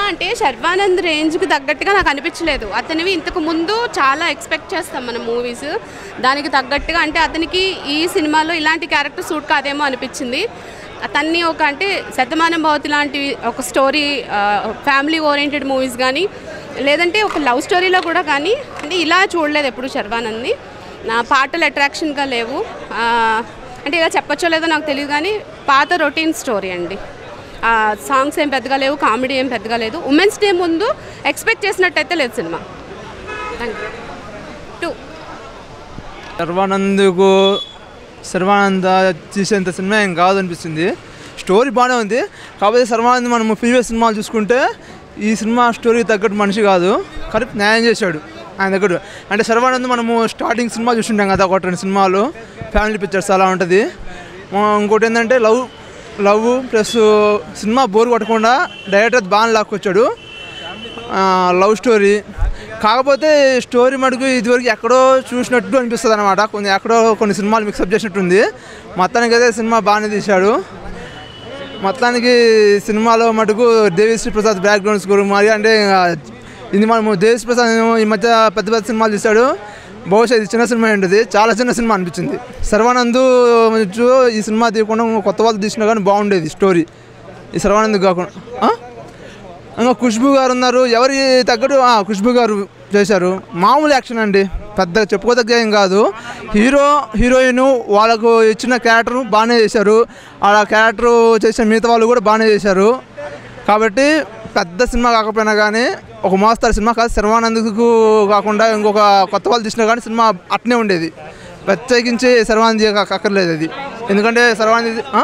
అంటే శర్వానంద్ రేంజ్కి తగ్గట్టుగా నాకు అనిపించలేదు అతనివి ఇంతకు ముందు చాలా ఎక్స్పెక్ట్ చేస్తాం మనం మూవీస్ దానికి తగ్గట్టుగా అంటే అతనికి ఈ సినిమాలో ఇలాంటి క్యారెక్టర్ సూట్ కాదేమో అనిపించింది అతన్ని ఒక అంటే శతమానం భవతి లాంటి ఒక స్టోరీ ఫ్యామిలీ ఓరియంటెడ్ మూవీస్ కానీ లేదంటే ఒక లవ్ స్టోరీలో కూడా కానీ అంటే ఇలా చూడలేదు ఎప్పుడు శర్వానంద్ని నా పాటలు అట్రాక్షన్గా లేవు ఆ, అంటే ఇలా చెప్పచ్చో లేదో నాకు తెలియదు కానీ పాత రొటీన్ స్టోరీ అండి ఆ, సాంగ్స్ ఏం పెద్దగా లేవు కామెడీ ఏం పెద్దగా లేదు ఉమెన్స్ డే ముందు ఎక్స్పెక్ట్ చేసినట్టయితే లేదు సినిమా థ్యాంక్ యూ టూ సర్వానంద్కు సర్వానంద తీసేంత సినిమా ఏం కాదు అనిపిస్తుంది స్టోరీ బాగానే ఉంది కాకపోతే సర్వానంద్ మనము ప్రీవియస్ సినిమాలు చూసుకుంటే ఈ సినిమా స్టోరీకి తగ్గట్టు మనిషి కాదు కరెక్ట్ న్యాయం చేశాడు ఆయన దగ్గర అంటే సర్వానంద్ మనము స్టార్టింగ్ సినిమా చూసుంటాం కదా ఒక రెండు సినిమాలు ఫ్యామిలీ పిక్చర్స్ అలా ఉంటుంది ఆ, ఇంకోటి ఏంటంటే love love plus cinema bore కొట్టకుండా డైరెక్టర్ బాగా లాక్కొచ్చాడు లవ్ స్టోరీ కాకపోతే స్టోరీ మటుకు ఇదివరకు ఎక్కడో చూసినట్టు అనిపిస్తుంది అనమాట కొన్ని ఎక్కడో కొన్ని సినిమాలు మిక్సప్ చేసినట్టుంది మొత్తానికి అయితే సినిమా బాగానే తీశాడు మొత్తానికి సినిమాలో మటుకు దేవిశ్రీ ప్రసాద్ బ్యాక్గ్రౌండ్ స్కోర్ మరి అంటే ఆ, ఇది మనము దేవిశ్రీ ప్రసాద్ ఏమో ఈ మధ్య పెద్ద పెద్ద సినిమాలు తీశాడు బహుశా ఇది చిన్న సినిమా ఉంటుంది చాలా చిన్న సినిమా అనిపించింది సర్వానంద్ చూ ఈ సినిమా తీయకుండా కొత్త వాళ్ళు తీసినా కానీ బాగుండేది స్టోరీ ఈ సర్వానంద్ కాకుండా ఆ? ఇంకా ఖుష్బు గారు ఉన్నారు ఎవరి తగ్గట్టు ఆ, ఖుష్బు గారు చేశారు మామూలు యాక్షన్ అండి పెద్దగా చెప్పుకోదగ్గ ఏం కాదు హీరో హీరోయిన్ వాళ్ళకు ఇచ్చిన క్యారెక్టర్ బాగానే చేశారు ఆ క్యారెక్టర్ చేసిన మిగతా వాళ్ళు కూడా బాగానే చేశారు కాబట్టి పెద్ద సినిమా కాకపోయినా కానీ ఒక మోస్తారు సినిమా కాదు శర్వానంద్కు కాకుండా ఇంకొక కొత్త వాళ్ళు తీసినా కానీ సినిమా అట్నే ఉండేది ప్రత్యేకించి శర్వానంద్ అక్కర్లేదు అది ఎందుకంటే శర్వానంద్ ఆ?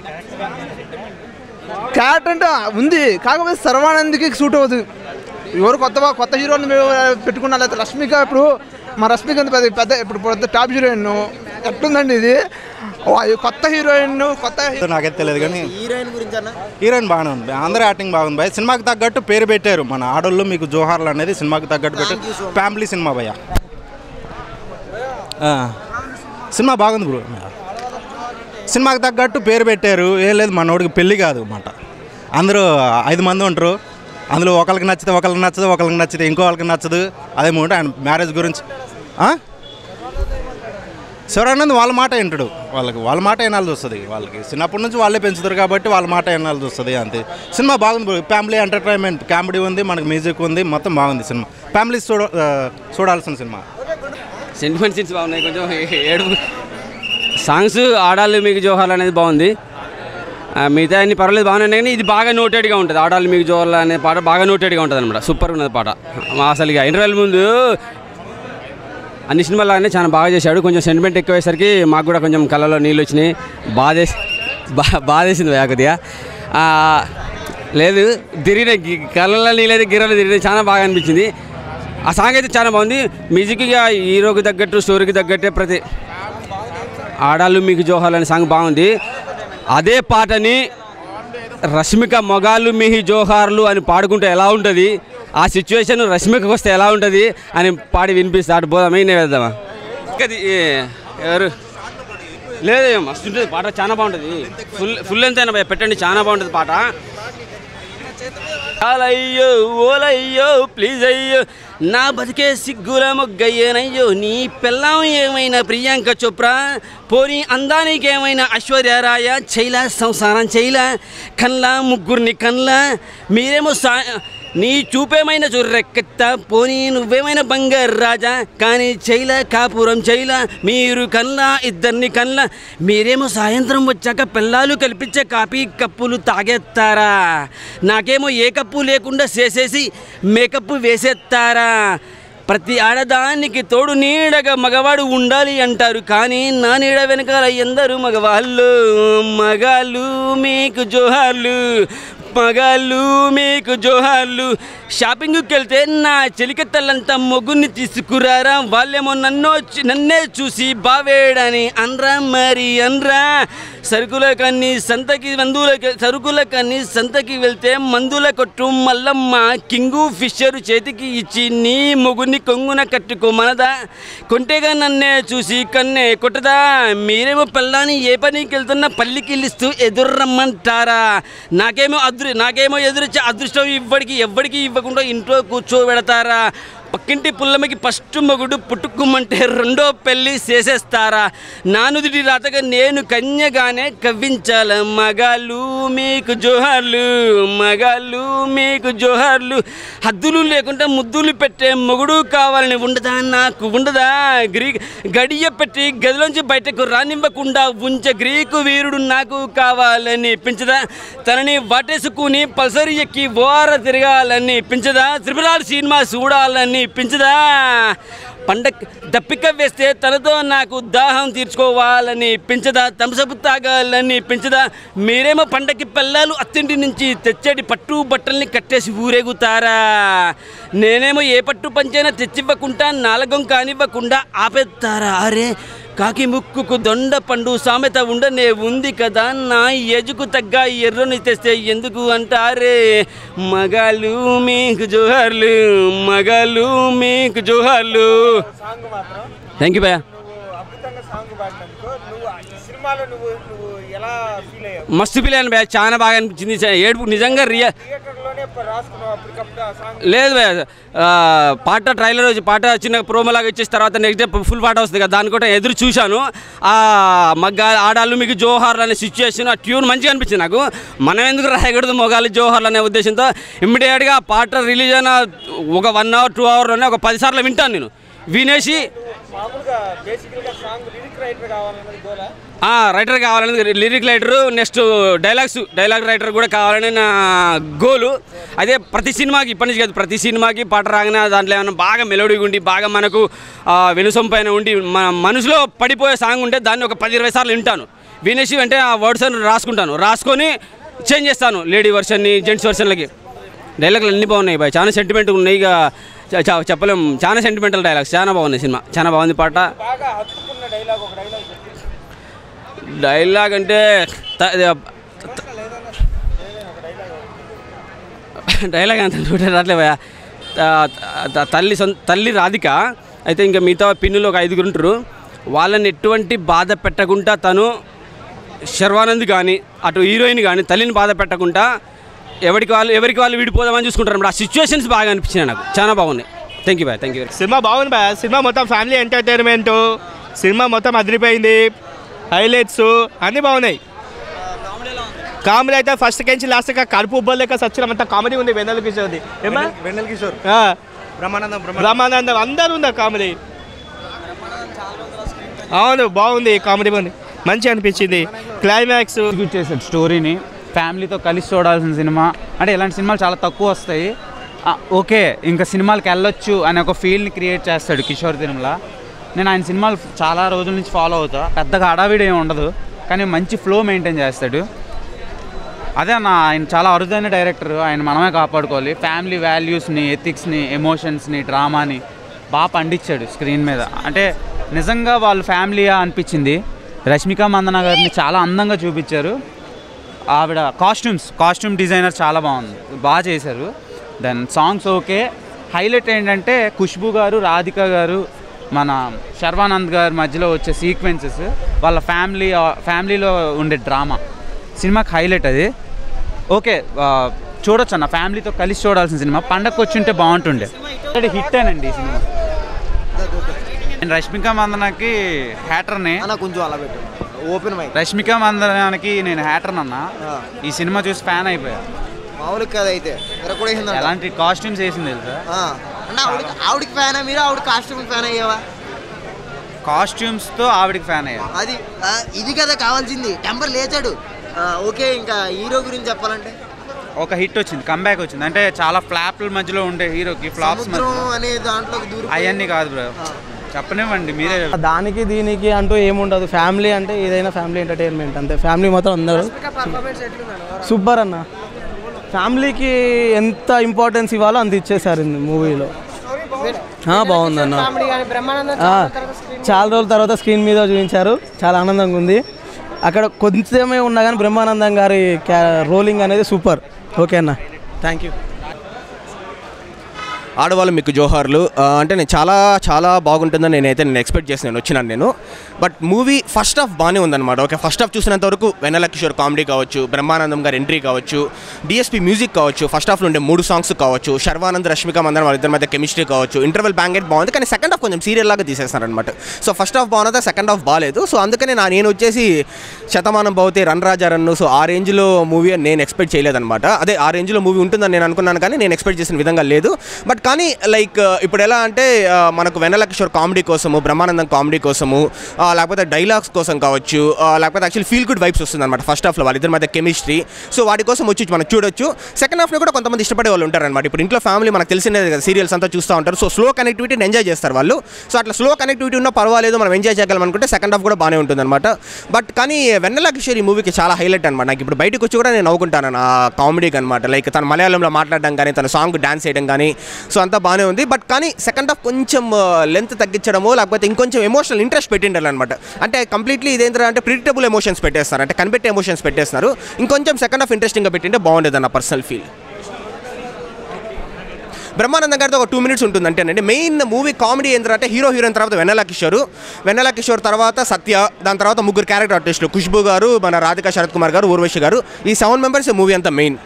క్యారెక్టర్ అంటే ఉంది కాకపోతే సర్వానంద్కి సూట్ అవుతుంది ఎవరు కొత్త వా- కొత్త హీరోని పెట్టుకున్నా లేకపోతే రష్మిక ఇప్పుడు మా రష్మిక అంత పెద్ద పెద్ద ఇప్పుడు పెద్ద టాప్ హీరోయిన్ ఎట్లుందండి ఇది ఓ, ఈ కొత్త హీరోయిన్ కొత్త హీ- నాకైతే తెలియదు కానీ హీరోయిన్ గురించి అన్న హీరోయిన్ బాగానే ఉంది అందరూ యాక్టింగ్ బాగుంది భయ సినిమాకి తగ్గట్టు పేరు పెట్టారు మన ఆడోళ్ళు మీకు జోహార్లు అనేది సినిమాకి తగ్గట్టు పెట్టారు ఫ్యామిలీ సినిమా భయ్య ఆ, సినిమా బాగుంది బ్రో సినిమాకి తగ్గట్టు పేరు పెట్టారు ఏం లేదు మనోడికి పెళ్ళి కాదు అన్నమాట అందరూ ఐదు మంది ఉంటారు అందులో ఒకరికి నచ్చితే ఒకరికి నచ్చదు ఒకరికి నచ్చితే ఇంకో వాళ్ళకి నచ్చదు అదే మూడు ఆయన మ్యారేజ్ గురించి ఆ? శివరానంద్ వాళ్ళ మాట వింటాడు వాళ్ళకి వాళ్ళ మాట వినాల్సి వస్తుంది వాళ్ళకి చిన్నప్పటి నుంచి వాళ్ళే పెంచుతారు కాబట్టి వాళ్ళ మాట వినాల్సి వస్తుంది అంతే సినిమా బాగుంది bro. ఫ్యామిలీ ఎంటర్టైన్మెంట్ కామెడీ ఉంది మనకి మ్యూజిక్ ఉంది మొత్తం బాగుంది సినిమా ఫ్యామిలీ చూడ ఆ, చూడాల్సిన సినిమా సెంటిమెంట్ సీన్స్ బాగున్నాయి కొంచెం ఏడుపు సాంగ్స్ ఆడాలి మీకు జోహార్లు అనేది బాగుంది ఆ, మిగతా అన్ని పర్వాలేదు బాగానే ఉన్నాయి కానీ ఇది బాగా నోటెడ్గా ఉంటుంది ఆడాలి మీకు జోహార్లు అనే పాట బాగా నోటెడ్గా ఉంటుంది అనమాట సూపర్ ఉన్నది పాట మా అసలు ఇక ఇంటర్వెల్ ముందు అన్ని సినిమాలనే చాలా బాగా చేశాడు కొంచెం సెంటిమెంట్ ఎక్కువయ్యేసరికి మాకు కూడా కొంచెం కళ్ళలో నీళ్ళు వచ్చినాయి బాధేసి బా బాధేసింది భయ్యా కొద్దిగా ఆ, లేదు తిరిగిన కళ్ళలో నీళ్ళైతే గిర్రలు తిరిగినాయి చాలా బాగా అనిపించింది ఆ సాంగ్ అయితే చాలా బాగుంది మ్యూజిక్గా హీరోకి తగ్గట్టు స్టోరీకి తగ్గట్టే ప్రతి ఆడాలు మీకు జోహాలు అనే సాంగ్ బాగుంది అదే పాటని రష్మిక మొగాళ్ళు మిహి జోహార్లు అని పాడుకుంటే ఎలా ఉంటుంది ఆ సిచ్యువేషన్ రష్మికకు వస్తే ఎలా ఉంటుంది అని పాడి వినిపిస్తాడు పోదామా నేను వేద్దామా అది ఎవరు లేదు మస్తు ఉంటుంది పాట చాలా బాగుంటుంది ఫుల్ ఫుల్ ఎంత అయినా భయ్యా, పెట్టండి చాలా బాగుంటుంది పాట అయ్యో ఓలయ్యో ప్లీజ్ అయ్యో నా బతికే సిగ్గుల మొగ్గయ్యేనయ్యో నీ పిల్లం ఏమైనా ప్రియాంక చోప్రా పోనీ అందానికి ఏమైనా ఐశ్వర్యరాయ చైలా సంసారం చైలా కన్లా ముగ్గురిని కన్లా మీరేమో సా నీ చూపేమైనా చూర్రెక్కెత్త పోనీ నువ్వేమైనా బంగారు రాజా కానీ చైలా కాపురం చైలా మీరు కల్లా ఇద్దరిని కల్లా మీరేమో సాయంత్రం వచ్చాక పిల్లలు కల్పించే కాపీ కప్పులు తాగేస్తారా నాకేమో ఏ కప్పు లేకుండా చేసేసి మేకప్ వేసేస్తారా ప్రతి ఆడదానికి తోడు నీడగా మగవాడు ఉండాలి అంటారు కానీ నా నీడ వెనకాల ఎందరు మగవాళ్ళు మగాళ్ళు మీకు జోహార్లు మగాళ్ళు మీకు జోహార్లు షాపింగ్కి వెళ్తే నా చెలికత్తలంతా మొగ్గుని తీసుకురారా వాళ్ళేమో నన్ను వచ్చి- నన్నే చూసి బావేడని అనరా మరి అనరా సరుకుల కన్ని సంతకి మందుల సరుకుల కన్ని సంతకి వెళ్తే మందుల కొట్టు మల్లమ్మ కింగు ఫిషరు చేతికి ఇచ్చి నీ మొగుని కొంగున కట్టుకోమనదా కొంటేగా నన్నే చూసి కన్నే కొట్టదా మీరేమో పిల్లని ఏ పనికి వెళ్తున్నా పల్లికిలిస్తూ ఎదుర్రమ్మంటారా నాకేమో అదృ నాకేమో ఎదురొచ్చే అదృష్టం ఇవ్వడికి ఎవ్వడికి ఇవ్వకుండా ఇంట్లో కూర్చోబెడతారా పక్కింటి పుల్లమ్మకి ఫస్ట్ మగుడు పుట్టుకుమ్మంటే రెండో పెళ్ళి చేసేస్తారా నానుదిటి రాతగా నేను కన్యగానే కవ్వించాల మగాళ్ళు మీకు జోహార్లు మగాళ్ళు మీకు జోహార్లు హద్దులు లేకుండా ముద్దులు పెట్టే మొగుడు కావాలని ఉండదా నాకు ఉండదా గ్రీక్ గడియ పెట్టి గదిలోంచి బయటకు రానివ్వకుండా ఉంచే గ్రీకు వీరుడు నాకు కావాలని పెంచదా తనని వాటేసుకుని పల్సరి ఎక్కి ఓర తిరగాలని పెంచదా త్రిపురాలు సినిమా చూడాలని పెంచదా పండగ దప్పిక వేస్తే తనతో నాకు దాహం తీర్చుకోవాలని పెంచదా తంసపు తాగాలని పెంచదా మీరేమో పండగకి పిల్లలు అత్తింటి నుంచి తెచ్చేటి పట్టు బట్టల్ని కట్టేసి ఊరేగుతారా నేనేమో ఏ పట్టు పంచైనా తెచ్చివ్వకుండా నాలగం కానివ్వకుండా ఆపేస్తారా అరే కాకి ముక్కుకు దొండ పండు సామెత ఉండనే ఉంది కదా నా ఎజుకు తగ్గ ఎర్రని తెస్తే ఎందుకు అంటారే మగాళ్ళు మీకు జోహార్లు మగాళ్ళు మీకు జోహార్లు థ్యాంక్ యూ భయ్యా మస్తు పిల్లాను భయ్యా చాలా బాగా అనిపించింది చా- ఏడుపు నిజంగా రియల్ లేదు భయ్యా ఆ, పాట ట్రైలర్ వచ్చి పాట చిన్న ప్రోమో లాగా ఇచ్చేసి తర్వాత నెక్స్ట్ డే ఫుల్ పాట వస్తుంది కదా దాని కూడా ఎదురు చూశాను ఆ మగ్గ ఆడాళ్ళు మీకు జోహార్లు అనే సిచ్యువేషన్ ఆ ట్యూన్ మంచిగా అనిపించింది నాకు మనం ఎందుకు రాయకూడదు మొగాలు జోహార్లు అనే ఉద్దేశంతో ఇమ్మీడియట్గా పాట రిలీజ్ అయిన ఒక వన్ అవర్ టూ అవర్లోనే ఒక పది సార్లు వింటాను నేను వినేసి ఆ, రైటర్ కావాలని lyric writer next dialogues dialogue writer కూడా కావాలని నా గోలు అదే ప్రతి సినిమాకి ఇప్పటి నుంచి కాదు ప్రతి సినిమాకి పాట రాగానే దాంట్లో ఏమైనా బాగా మెలోడీగా ఉండి బాగా మనకు ఆ, వినుసొంపైన ఉండి మన మనసులో పడిపోయే సాంగ్ ఉంటే దాన్ని ఒక పది ఇరవై సార్లు వింటాను వినేసి వెంటనే ఆ వర్డ్స్ అని రాసుకుంటాను రాసుకొని చేంజ్ చేస్తాను లేడీ వర్షన్ని జెంట్స్ వర్షన్లకి డైలాగులు అన్నీ బాగున్నాయి బాయ్ చాలా సెంటిమెంట్ ఉన్నాయి ఇక చ- చ- చెప్పలేం చాలా సెంటిమెంటల్ డైలాగ్స్ చాలా బాగున్నాయి సినిమా చాలా బాగుంది పాట డైలాగ్ అంటే త- ఇది త- డైలాగ్ అంత చూడే రావట్లే భయ్యా త- త- తల్లి సొంత తల్లి రాధిక అయితే ఇంకా మిగతా పిన్నులు ఒక ఐదుగురు ఉంటారు వాళ్ళని ఎటువంటి బాధ పెట్టకుండా తను శర్వానంద్ కానీ అటు హీరోయిన్ కానీ తల్లిని బాధ పెట్టకుండా ఎవరికి వాళ్ళు ఎవరికి వాళ్ళు విడిపోదామని చూసుకుంటారు అన్నమాట. ఆ సిచ్యువేషన్స్ బాగా అనిపించినాయి నాకు చాలా బాగున్నాయి thank you bye thank you cinema బాగుంది భయ సినిమా మొత్తం ఫ్యామిలీ ఎంటర్టైన్మెంట్ సినిమా మొత్తం అదిరిపోయింది హైలైట్స్ అన్నీ బాగున్నాయి కామెడీ అయితే ఫస్ట్ కెంచి లాస్ట్ కడుపు ఉబ్బలేక సచ్చిన అంత కామెడీ ఉంది వెన్నెల కిషోర్ది ఏమా వెన్నెల కిషోర్ ఆ, బ్రహ్మానందం బ్రహ్మానందం అందరూ ఉన్నారు కామెడీ అవును బాగుంది కామెడీ బాగుంది మంచిగా అనిపించింది క్లైమాక్స్ ఎగ్జిక్యూట్ చేశాడు స్టోరీని ఫ్యామిలీతో కలిసి చూడాల్సిన సినిమా అంటే ఇలాంటి సినిమాలు చాలా తక్కువ వస్తాయి ఆ, ఓకే ఇంకా సినిమాలకు వెళ్ళొచ్చు అనే ఒక ఫీల్ని క్రియేట్ చేస్తాడు కిషోర్ తిరుమల నేను ఆయన సినిమాలు చాలా రోజుల నుంచి ఫాలో అవుతా పెద్దగా హడావిడి ఏమి ఉండదు కానీ మంచి ఫ్లో మెయింటైన్ చేస్తాడు అదే అన్న ఆయన చాలా అరుదైన డైరెక్టర్ ఆయన మనమే కాపాడుకోవాలి ఫ్యామిలీ వాల్యూస్ని ఎథిక్స్ని ఎమోషన్స్ని డ్రామాని బాగా పండించాడు స్క్రీన్ మీద అంటే నిజంగా వాళ్ళ ఫ్యామిలీయా అనిపించింది రష్మిక మందన గారిని చాలా అందంగా చూపించారు ఆవిడ కాస్ట్యూమ్స్ కాస్ట్యూమ్ డిజైనర్ చాలా బాగుంది బాగా చేశారు దెన్ సాంగ్స్ ఓకే హైలైట్ ఏంటంటే ఖుష్బు గారు రాధిక గారు మన శర్వానంద్ గారి మధ్యలో వచ్చే సీక్వెన్సెస్ వాళ్ళ ఫ్యామిలీ ఫ్యామిలీలో ఉండే డ్రామా సినిమాకి హైలైట్ అది ఓకే ఆ, చూడొచ్చు అన్న ఫ్యామిలీతో కలిసి చూడాల్సిన సినిమా పండగకి వచ్చి ఉంటే బాగుంటుండే హిట్ అనండి ఈ సినిమా నేను రష్మిక మందనకి హ్యాటర్ని అన్న కొంచెం అలా పెట్టు ఓపెన్ మైక్ రష్మిక మందనానికి నేను హ్యాటర్ అన్న ఈ సినిమా చూసి ఫ్యాన్ అయిపోయా మామూలుగా కదా అయితే ఎరకొడేసిందంట ఎలాంటి కాస్ట్యూమ్స్ వేసింది తెలుసా ఆ. అన్న ఆవిడకి ఆవిడకి ఫ్యానా మీరు ఆవిడ కాస్ట్యూమ్ ఫ్యాన్ అయ్యావా కాస్ట్యూమ్స్తో ఆవిడకి ఫ్యాన్ అయ్యా అది ఆ, ఇది కదా కావాల్సింది టెంపర్ లేచాడు ఆ, ఓకే ఇంకా హీరో గురించి చెప్పాలంటే ఒక హిట్ వచ్చింది కంబ్యాక్ వచ్చింది అంటే చాలా ఫ్లాప్ల మధ్యలో ఉండే హీరోకి ఫ్లాప్స్ సముద్రం అనే దాంట్లోకి దూరం అవన్నీ కాదు బ్రో చెప్పనివ్వండి మీరే చెప్పండి. దానికి దీనికి అంటూ ఏముండదు ఫ్యామిలీ అంటే ఏదైనా ఫ్యామిలీ ఎంటర్టైన్మెంట్ అంతే ఫ్యామిలీ మొత్తం అందరూ సూపర్ అన్న ఫ్యామిలీకి ఎంత ఇంపార్టెన్స్ ఇవ్వాలో అంత ఇచ్చేసారు మూవీలో బాగుందన్న ఆ, చాలా రోజుల తర్వాత స్క్రీన్ మీద చూపించారు చాలా ఆనందంగా ఉంది అక్కడ కొంచెమే ఉన్నా కానీ బ్రహ్మానందం గారి క్యా రోలింగ్ అనేది సూపర్ ఓకే అన్న థ్యాంక్ యూ ఆడవాళ్ళు మీకు జోహార్లు ఆ, అంటే నేను చాలా చాలా బాగుంటుందని నేనైతే నేను ఎక్స్పెక్ట్ చేసి నేను వచ్చినాను నేను బట్ మూవీ ఫస్ట్ హాఫ్ బాగానే ఉందన్నమాట ఓకే ఫస్ట్ హాఫ్ చూసినంత వరకు వెన్నెల కిషోర్ కామెడీ కావచ్చు బ్రహ్మానందం గారి ఎంట్రీ కావచ్చు డిఎస్పీ మ్యూజిక్ కావచ్చు ఫస్ట్ హాఫ్లో ఉండే మూడు సాంగ్స్ కావచ్చు శర్వానంద్ రష్మిక మందన్ వాళ్ళిద్దరి మధ్య కెమిస్ట్రీ కావచ్చు ఇంటర్వెల్ బ్యాంగెట్ బాగుంది కానీ సెకండ్ హాఫ్ కొంచెం సీరియల్ లాగా తీసేస్తారనమాట సో ఫస్ట్ హాఫ్ బాగున్నదా సెకండ్ హాఫ్ బాగాలేదు సో అందుకనే నా నేను వచ్చేసి శతమానం భవతి రన్ రాజా రన్ను సో ఆ రేంజ్లో మూవీ అని నేను ఎక్స్పెక్ట్ చేయలేదన్నమాట అదే ఆ రేంజ్లో మూవీ ఉంటుందని నేను అనుకున్నాను కానీ నేను ఎక్స్పెక్ట్ చేసిన విధంగా లేదు బట్ కానీ లైక్ ఇప్పుడు ఎలా అంటే ఆ, మనకు వెన్నెల కిషోర్ కామెడీ కోసము బ్రహ్మానందం కామెడీ కోసము ఆ, లేకపోతే డైలాగ్స్ కోసం కావచ్చు ఆ, లేకపోతే యాక్చువల్లీ ఫీల్ గుడ్ వైబ్స్ వస్తుంది అనమాట ఫస్ట్ హాఫ్లో వాళ్ళిద్దరి మధ్య కెమిస్ట్రీ సో వాటి కోసం వచ్చి మనం చూడొచ్చు సెకండ్ హాఫ్లో కూడా కొంతమంది ఇష్టపడే వాళ్ళు ఉంటారనమాట ఇప్పుడు ఇంట్లో ఫ్యామిలీ మనకు తెలిసినది కదా సీరియల్స్ అంతా చూస్తూ ఉంటారు సో స్లో కనెక్టివిటీని ఎంజాయ్ చేస్తారు వాళ్ళు సో అట్లా స్లో కనెక్టివిటీ ఉన్నా పర్వాలేదు మనం ఎంజాయ్ చేయగలం అనుకుంటే సెకండ్ హాఫ్ కూడా బాగానే ఉంటుంది అనమాట బట్ కానీ వెన్నెల కిషోర్ ఈ మూవీకి చాలా హైలైట్ అనమాట నాకు ఇప్పుడు బయటకు వచ్చి కూడా నేను నవ్వుకుంటాను ఆ కామెడీకి అనమాట లైక్ తన మలయాళంలో మాట్లాడడం కానీ తన సాంగ్ డాన్స్ చేయడం కానీ సో అంతా బాగానే ఉంది బట్ కానీ సెకండ్ హాఫ్ కొంచెం లెంత్ తగ్గించడమో లేకపోతే ఇంకొంచెం ఎమోషనల్ ఇంట్రెస్ట్ పెట్టిండాలన్నమాట అంటే కంప్లీట్లీ ఇదేంటంటే అంటే ప్రిడిక్టబుల్ ఎమోషన్స్ పెట్టేస్తారు అంటే కనిపెట్టే ఎమోషన్స్ పెట్టేస్తున్నారు ఇంకొంచెం సెకండ్ హాఫ్ ఇంట్రెస్టింగ్గా పెట్టింటే బాగుండేది అన్న పర్సనల్ ఫీల్ బ్రహ్మానందం గారితో ఒక టూ మినిట్స్ ఉంటుంది అంటేనండి మెయిన్ మూవీ కామెడీ ఏంటంటే హీరో హీరోయిన్ తర్వాత వెన్నెల కిషోర్ వెన్నెల కిషోర్ తర్వాత సత్య దాని తర్వాత ముగ్గురు క్యారెక్టర్ ఆర్టిస్టులు ఖుష్బు గారు మన రాధికా శరత్ కుమార్ గారు ఊర్వశి గారు ఈ సెవెన్ మెంబర్స్ మూవీ అంతా మెయిన్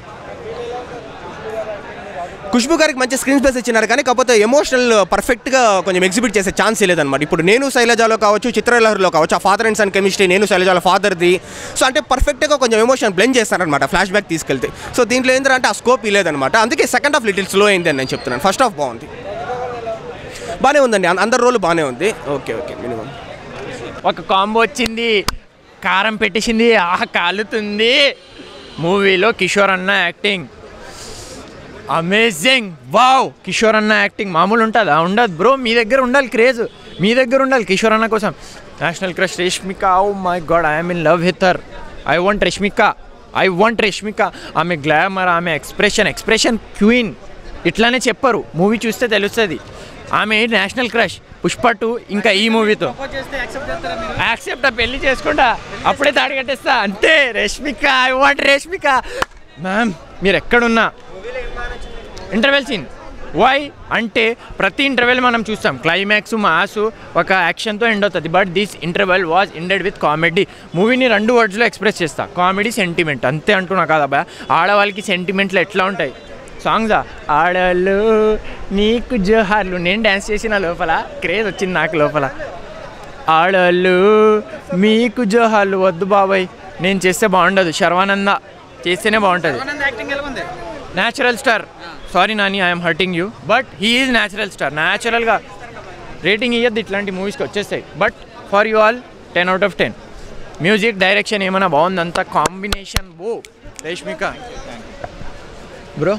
ఖుష్బు గారికి మంచి స్క్రీన్ స్పేస్ ఇచ్చినారు కానీ కాకపోతే ఎమోషనల్ పర్ఫెక్ట్గా కొంచెం ఎగ్జిబిట్ చేసే ఛాన్స్ లేదన్నమాట ఇప్పుడు నేను శైలజాలో కావచ్చు చిత్రలహరిలో కావచ్చు ఆ ఫాదర్ అండ్ సన్ కెమిస్ట్రీ నేను శైలజాల ఫాదర్ది సో అంటే పర్ఫెక్ట్గా కొంచెం ఎమోషన్ బ్లెండ్ చేస్తారనమాట ఫ్లాష్ బ్యాక్ తీసుకెళ్తే సో దీంట్లో ఏంటంటే ఆ స్కోప్ లేదనమాట అందుకే సెకండ్ హాఫ్ లిటిల్ స్లో అయింది అని నేను చెప్తున్నాను ఫస్ట్ హాఫ్ బాగుంది బాగానే ఉందండి అం- అందరి రోల్ బాగానే ఉంది ఓకే ఓకే మినిమం ఒక కాంబో వచ్చింది కారం పెట్టేసింది ఆహా కాలుతుంది మూవీలో కిషోర్ అన్న యాక్టింగ్ అమేజింగ్ వావ్ కిషోర్ అన్న యాక్టింగ్ మామూలు ఉంటుందా ఉండదు బ్రో మీ దగ్గర ఉండాలి క్రేజ్ మీ దగ్గర ఉండాలి కిషోర్ అన్న కోసం national crush Rashmika oh my god I'm in love with her I want Rashmika I want Rashmika ఆమె గ్లామర్ ఆమె ఎక్స్ప్రెషన్ ఎక్స్ప్రెషన్ క్వీన్ ఇట్లానే చెప్పరు మూవీ చూస్తే తెలుస్తుంది ఆమె నేషనల్ క్రష్ పుష్ప టూ ఇంకా ఈ మూవీతో యాక్సెప్ట్ పెళ్లి చేసుకుంటా అప్పుడే తాడి కట్టేస్తా అంతే Rashmika I want Rashmika ma'am మీరు ఎక్కడున్నా ఇంటర్వెల్ సీన్ వై అంటే ప్రతి ఇంటర్వెల్ మనం చూస్తాం క్లైమాక్స్ మాస్ ఒక యాక్షన్తో ఎండ్ అవుతుంది but this interval was ended with comedy మూవీని రెండు వర్డ్స్లో ఎక్స్ప్రెస్ చేస్తా కామెడీ సెంటిమెంట్ అంతే అంటున్నా కాదబ్బా ఆడవాళ్ళకి సెంటిమెంట్లు ఎట్లా ఉంటాయి సాంగ్సా ఆడలు నీకు జోహార్లు నేను డ్యాన్స్ చేసిన లోపల క్రేజ్ వచ్చింది నాకు లోపల ఆడలు మీకు జోహార్లు వద్దు బాబాయ్ నేను చేస్తే బాగుండదు శర్వానంద చేస్తేనే బాగుంటుంది natural star sorry Nani I'm hurting you but he is natural star న్యాచురల్గా రేటింగ్ ఇవ్వద్దు ఇట్లాంటి మూవీస్కి వచ్చేస్తాయి but for you all ten out of ten music direction ఏమైనా బాగుంది అంతా కాంబినేషన్ బో రేష్మిక బ్రో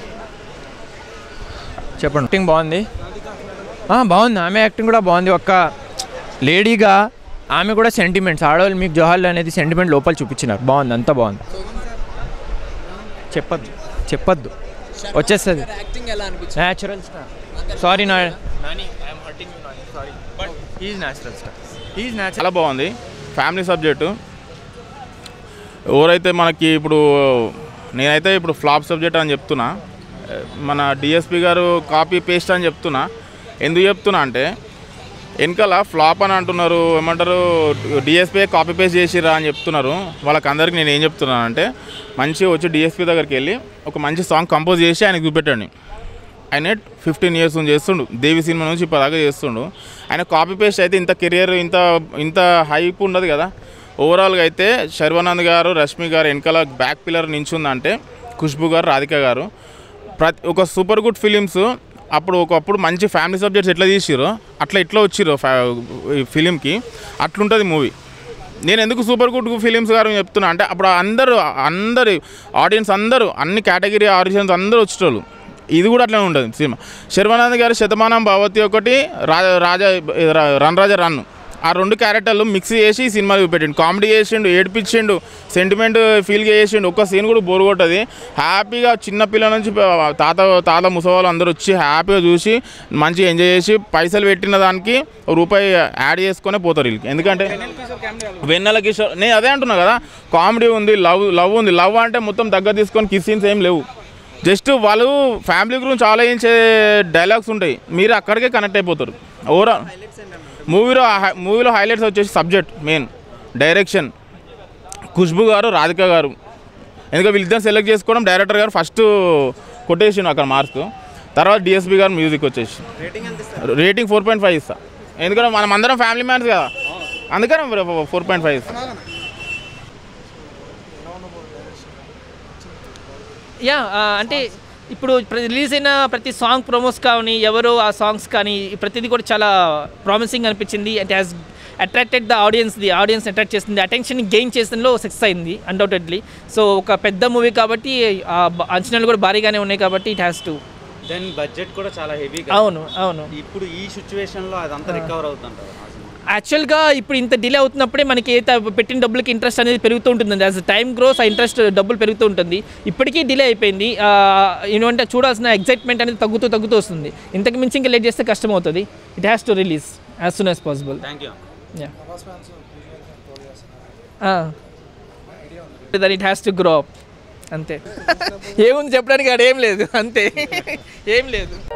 చెప్పండి యాక్టింగ్ బాగుంది ఆ, బాగుంది ఆమె యాక్టింగ్ కూడా బాగుంది ఒక్క లేడీగా ఆమె కూడా సెంటిమెంట్స్ ఆడవాళ్ళు మీకు జోహార్లు అనేది సెంటిమెంట్ లోపల చూపించినారు బాగుంది అంతా బాగుంది చెప్పద్దు చెప్పద్దు వచ్చేస్తుంది న్యాచురల్ స్టార్ సారీ నా Nani I'm hurting you Nani sorry but he is natural star he is natural చాలా బాగుంది ఫ్యామిలీ సబ్జెక్టు ఎవరైతే మనకి ఇప్పుడు నేనైతే ఇప్పుడు ఫ్లాప్ సబ్జెక్ట్ అని చెప్తున్నా మన డిఎస్పి గారు కాపీ పేస్ట్ అని చెప్తున్నా ఎందుకు చెప్తున్నా అంటే వెనకాల ఫ్లాప్ అని అంటున్నారు ఏమంటారు డిఎస్పీ కాపీ పేస్ట్ చేసిరా అని చెప్తున్నారు వాళ్ళకి అందరికి నేను ఏం చెప్తున్నాను అంటే మంచిగా వచ్చి డిఎస్పీ దగ్గరికి వెళ్ళి ఒక మంచి సాంగ్ కంపోజ్ చేసి ఆయనకు చూపెట్టండి ఆయన ఫిఫ్టీన్ ఇయర్స్ నుంచి చేస్తుండు దేవి సినిమా నుంచి ఇప్పటిదాకా చేస్తుండు ఆయన కాపీ పేస్ట్ అయితే ఇంత కెరియర్ ఇంత ఇంత హైప్ ఉండదు కదా ఓవరాల్గా అయితే శర్వానంద్ గారు రష్మి గారు వెనకాల బ్యాక్ పిల్లర్ నించుందంటే ఖుష్బు గారు రాధిక గారు ప్రతి ఒక సూపర్ గుడ్ ఫిలిమ్స్ అప్పుడు ఒకప్పుడు మంచి ఫ్యామిలీ సబ్జెక్ట్స్ ఎట్లా తీసిరో అట్లా ఇట్లా వచ్చిరో ఈ ఫిలింకి అట్లుంటుంది మూవీ నేను ఎందుకు సూపర్ గుడ్ ఫిలిమ్స్ గారు చెప్తున్నా అంటే అప్పుడు అందరూ అందరు ఆడియన్స్ అందరూ అన్ని కేటగిరీ ఆడియన్స్ అందరూ వచ్చేటోళ్ళు ఇది కూడా అట్లనే ఉంటుంది సినిమా శర్వానంద్ గారి శతమానం భవతి ఒకటి రాజా రాజా ర- రన్ రాజా రన్ ఆ రెండు క్యారెక్టర్లు మిక్స్ చేసి ఈ సినిమా చూపెట్టిండు కామెడీ చేసిండు ఏడిపించిండు సెంటిమెంట్ ఫీల్ చేసిండు ఒక్క సీన్ కూడా బోర్ కొట్టది హ్యాపీగా చిన్న పిల్లల నుంచి ప- తాత తాత ముసవాళ్ళు అందరూ వచ్చి హ్యాపీగా చూసి మంచిగా ఎంజాయ్ చేసి పైసలు పెట్టిన దానికి ఒక రూపాయి యాడ్ చేసుకునే పోతారు వీళ్ళకి ఎందుకంటే వెన్నెల కిషోర్ నేను అదే అంటున్నా కదా కామెడీ ఉంది లవ్ లవ్ ఉంది లవ్ అంటే మొత్తం దగ్గర తీసుకొని కిస్ సీన్స్ ఏం లేవు జస్ట్ వాళ్ళు ఫ్యామిలీ గురించి ఆలోచించే డైలాగ్స్ ఉంటాయి మీరు అక్కడికే కనెక్ట్ అయిపోతారు ఓవరాల్ మూవీలో మూవీలో హైలైట్స్ వచ్చేసి సబ్జెక్ట్ మెయిన్ డైరెక్షన్ ఖుష్బు గారు రాధిక గారు ఎందుకంటే వీళ్ళిద్దరు సెలెక్ట్ చేసుకోవడం డైరెక్టర్ గారు ఫస్ట్ కొట్టేసిండు అక్కడ మార్క్స్ తర్వాత డిఎస్పి గారు మ్యూజిక్ వచ్చేసి రేటింగ్ ఫోర్ పాయింట్ ఫైవ్ ఇస్తా ఎందుకంటే మనం అందరం ఫ్యామిలీ మ్యాన్స్ కదా అందుకని ఫోర్ పాయింట్ ఫైవ్ ఇస్తా యా ఆ, అంటే ఇప్పుడు రిలీజ్ అయిన ప్రతి సాంగ్ ప్రొమోస్ కానీ ఎవరో ఆ సాంగ్స్ కానీ ప్రతిదీ కూడా చాలా ప్రామిసింగ్ అనిపించింది and has attracted the audience the audience attract చేస్తుంది అటెన్షన్ గెయిన్ చేసడంలో సక్సెస్ అయింది అన్డౌటెడ్లీ సో ఒక పెద్ద మూవీ కాబట్టి ఆ బ- అంచనాలు కూడా భారీగానే ఉన్నాయి కాబట్టి it has to then budget కూడా చాలా హెవీ అవును అవును ఇప్పుడు ఈ సిచ్యువేషన్లో అదంతా రికవర్ అవుతుంటారు యాక్చువల్గా ఇప్పుడు ఇంత డిలే అవుతున్నప్పుడే మనకి ఏ త- పెట్టిన డబ్బులకి ఇంట్రెస్ట్ అనేది పెరుగుతూ ఉంటుంది యాజ్ టైం గ్రోస్ ఆ ఇంట్రెస్ట్ డబ్బులు పెరుగుతూ ఉంటుంది ఇప్పటికీ డిలే అయిపోయింది ఆ, ఏంటంటే చూడాల్సిన ఎగ్జైట్మెంట్ అనేది తగ్గుతూ తగ్గుతూ వస్తుంది ఇంతకు మించి ఇంకా లేట్ చేస్తే కష్టం అవుతుంది it has to release as soon as possible thank you that it has to grow up అంతే ఏముంది చెప్పడానికి ఆడ ఏం లేదు అంతే ఏం లేదు